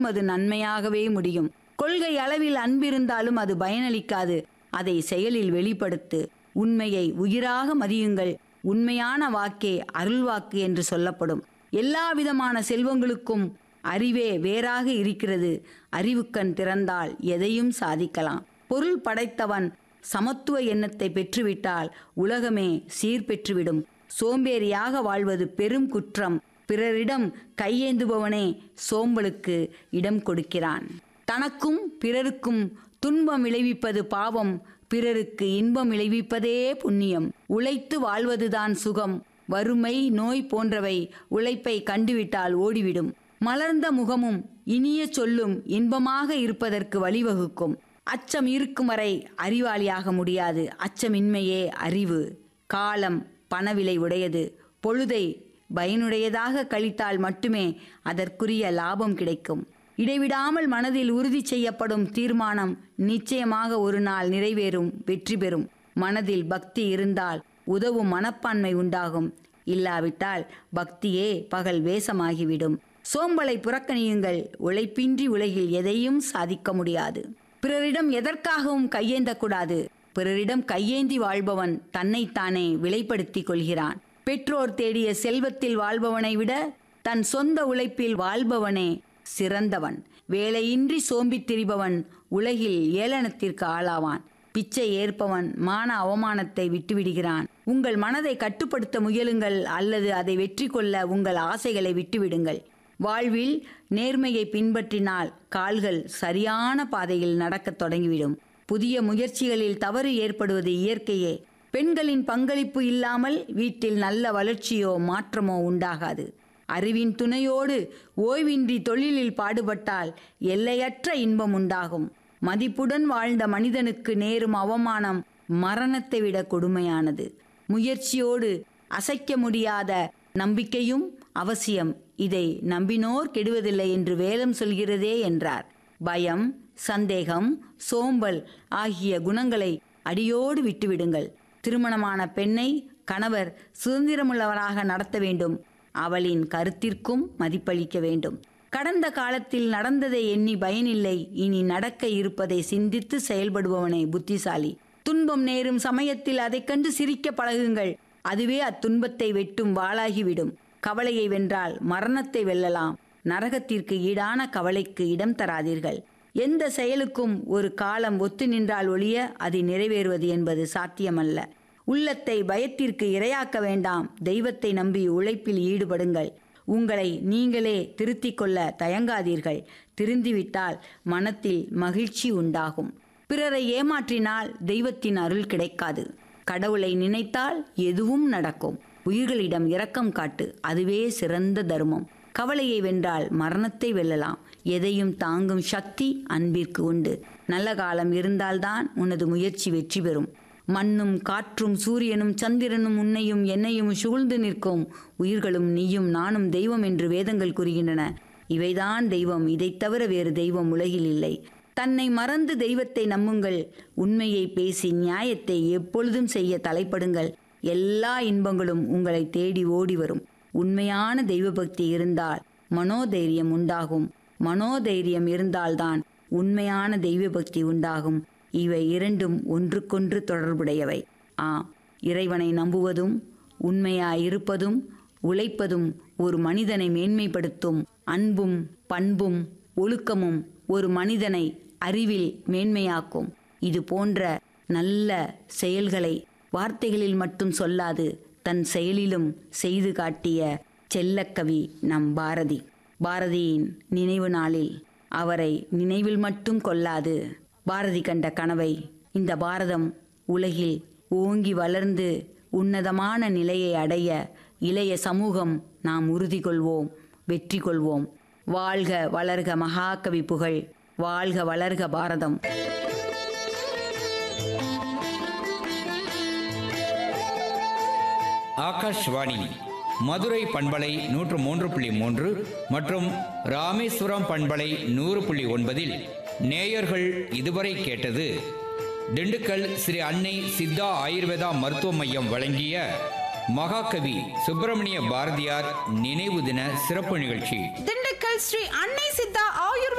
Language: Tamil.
அது நன்மையாகவே முடியும் கொள்கை அளவில் அன்பிருந்தாலும் அது பயனளிக்காது அதை செயலில் வெளிப்படுத்து உண்மையை உயிராக மதியுங்கள் உண்மையான வாக்கே அருள்வாக்கு என்று சொல்லப்படும் எல்லா விதமான செல்வங்களுக்கும் அறிவே வேறாக இருக்கிறது அறிவுக்கண் திறந்தால் எதையும் சாதிக்கலாம் பொருள் படைத்தவன் சமத்துவ எண்ணத்தை பெற்றுவிட்டால் உலகமே சீர்பெற்றுவிடும் சோம்பேறியாக வாழ்வது பெரும் குற்றம் பிறரிடம் கையேந்துபவனே சோம்பலுக்கு இடம் கொடுக்கிறான் தனக்கும் பிறருக்கும் துன்பம் விளைவிப்பது பாவம் பிறருக்கு இன்பம் விளைவிப்பதே புண்ணியம் உழைத்து வாழ்வதுதான் சுகம் வறுமை நோய் போன்றவை உழைப்பை கண்டுவிட்டால் ஓடிவிடும் மலர்ந்த முகமும் இனிய சொல்லும் இன்பமாக இருப்பதற்கு வழிவகுக்கும் அச்சம் இருக்கும் வரை அறிவாளியாக முடியாது அச்சமின்மையே அறிவு காலம் பணவிலை உடையது பொழுதை பயனுடையதாக கழித்தால் மட்டுமே அதற்குரிய லாபம் கிடைக்கும் இடைவிடாமல் மனதில் உறுதி செய்யப்படும் தீர்மானம் நிச்சயமாக ஒரு நாள் நிறைவேறும் வெற்றி பெறும் மனதில் பக்தி இருந்தால் உதவும் மனப்பான்மை உண்டாகும் இல்லாவிட்டால் பக்தியே பகல் வேஷமாகிவிடும் சோம்பலை புறக்கணியுங்கள் உழைப்பின்றி உலகில் எதையும் சாதிக்க முடியாது பிறரிடம் எதற்காகவும் கையேந்தக்கூடாது பிறரிடம் கையேந்தி வாழ்பவன் தன்னைத்தானே விலைப்படுத்திக் கொள்கிறான் பெற்றோர் தேடிய செல்வத்தில் வாழ்பவனை விட தன் சொந்த உழைப்பில் வாழ்பவனே சிறந்தவன் வேலையின்றி சோம்பித் திரிபவன் உலகில் ஏளனத்திற்கு ஆளாவான் பிச்சை ஏற்பவன் மான அவமானத்தை விட்டுவிடுகிறான் உங்கள் மனதை கட்டுப்படுத்த முயலுங்கள் அல்லது அதை வெற்றி கொள்ள உங்கள் ஆசைகளை விட்டுவிடுங்கள் வாழ்வில் நேர்மையை பின்பற்றினால் கால்கள் சரியான பாதையில் நடக்கத் தொடங்கிவிடும் புதிய முயற்சிகளில் தவறு ஏற்படுவது இயற்கையே பெண்களின் பங்களிப்பு இல்லாமல் வீட்டில் நல்ல வளர்ச்சியோ மாற்றமோ உண்டாகாது அறிவின் துணையோடு ஓய்வின்றி தொழிலில் பாடுபட்டால் எல்லையற்ற இன்பம் உண்டாகும் மதிப்புடன் வாழ்ந்த மனிதனுக்கு நேரும் அவமானம் மரணத்தை விட கொடுமையானது முயற்சியோடு அசைக்க முடியாத நம்பிக்கையும் அவசியம் இதை நம்பினோர் கெடுவதில்லை என்று வேதம் சொல்கிறதே என்றார் பயம் சந்தேகம் சோம்பல் ஆகிய குணங்களை அடியோடு விட்டுவிடுங்கள் திருமணமான பெண்ணை கணவர் சுதந்திரமுள்ளவராக நடத்த வேண்டும் அவளின் கருத்திற்கும் மதிப்பளிக்க வேண்டும் கடந்த காலத்தில் நடந்ததை எண்ணி பயனில்லை இனி நடக்க இருப்பதை சிந்தித்து செயல்படுபவனே புத்திசாலி துன்பம் நேரும் சமயத்தில் அதைக் கண்டு சிரிக்க பழகுங்கள் அதுவே அத்துன்பத்தை வெட்டும் வாளாகிவிடும் கவலையை வென்றால் மரணத்தை வெல்லலாம் நரகத்திற்கு ஈடான கவலைக்கு இடம் தராதீர்கள் எந்த செயலுக்கும் ஒரு காலம் ஒத்து நின்றால் ஒழிய அது நிறைவேறுவது என்பது சாத்தியமல்ல உள்ளத்தை பயத்திற்கு இரையாக்க வேண்டாம் தெய்வத்தை நம்பி உழைப்பில் ஈடுபடுங்கள் உங்களை நீங்களே திருத்திக் கொள்ள தயங்காதீர்கள் திருந்திவிட்டால் மனத்தில் மகிழ்ச்சி உண்டாகும் பிறரை ஏமாற்றினால் தெய்வத்தின் அருள் கிடைக்காது கடவுளை நினைத்தால் எதுவும் நடக்கும் உயிர்களிடம் இரக்கம் காட்டு அதுவே சிறந்த தர்மம் கவலையை வென்றால் மரணத்தை வெல்லலாம் எதையும் தாங்கும் சக்தி அன்பிற்கு உண்டு நல்ல காலம் இருந்தால்தான் உனது முயற்சி வெற்றி பெறும் மண்ணும் காற்றும் சூரியனும் சந்திரனும் உன்னையும் என்னையும் சூழ்ந்து நிற்கும் உயிர்களும் நீயும் நானும் தெய்வம் என்று வேதங்கள் கூறுகின்றன இவைதான் தெய்வம் இதைத் தவிர வேறு தெய்வம் உலகில் இல்லை தன்னை மறந்து தெய்வத்தை நம்புங்கள் உண்மையை பேசி நியாயத்தை எப்பொழுதும் செய்ய தலைப்படுங்கள் எல்லா இன்பங்களும் உங்களை தேடி ஓடி வரும் உண்மையான தெய்வ பக்தி இருந்தால் மனோதைரியம் உண்டாகும் மனோதைரியம் இருந்தால்தான் உண்மையான தெய்வ பக்தி உண்டாகும் இவை இரண்டும் ஒன்றுக்கொன்று தொடர்புடையவை ஆ இறைவனை நம்புவதும் உண்மையாயிருப்பதும் உழைப்பதும் ஒரு மனிதனை மேன்மைப்படுத்தும் அன்பும் பண்பும் ஒழுக்கமும் ஒரு மனிதனை அறிவில் மேன்மையாக்கும் இது போன்ற நல்ல செயல்களை வார்த்தைகளில் மட்டும் சொல்லாது தன் செயலிலும் செய்து காட்டிய செல்லக்கவி நம் பாரதி பாரதியின் நினைவு நாளில் அவரை நினைவில் மட்டும் கொள்ளாது பாரதி கண்ட கனவை இந்த பாரதம் உலகில் ஓங்கி வளர்ந்து உன்னதமான நிலையை அடைய இளைய சமூகம் நாம் உறுதி கொள்வோம் வெற்றி கொள்வோம் வாழ்க வளர்க மகாகவி புகழ் வாழ்க வளர்க பாரதம் ஆகாஷ்வாணி மதுரை பண்பலை நூற்று மூன்று புள்ளி மூன்று மற்றும் ராமேஸ்வரம் பண்பலை நூறு புள்ளி ஒன்பதில் நேயர்கள் இதுவரை கேட்டது திண்டுக்கல் ஸ்ரீ அன்னை சித்தா ஆயுர்வேதா மருத்துவ மையம் வழங்கிய மகாகவி சுப்பிரமணிய பாரதியார் நினைவு தின சிறப்பு நிகழ்ச்சி திண்டுக்கல் ஸ்ரீ அன்னை சித்தா ஆயுர்வேத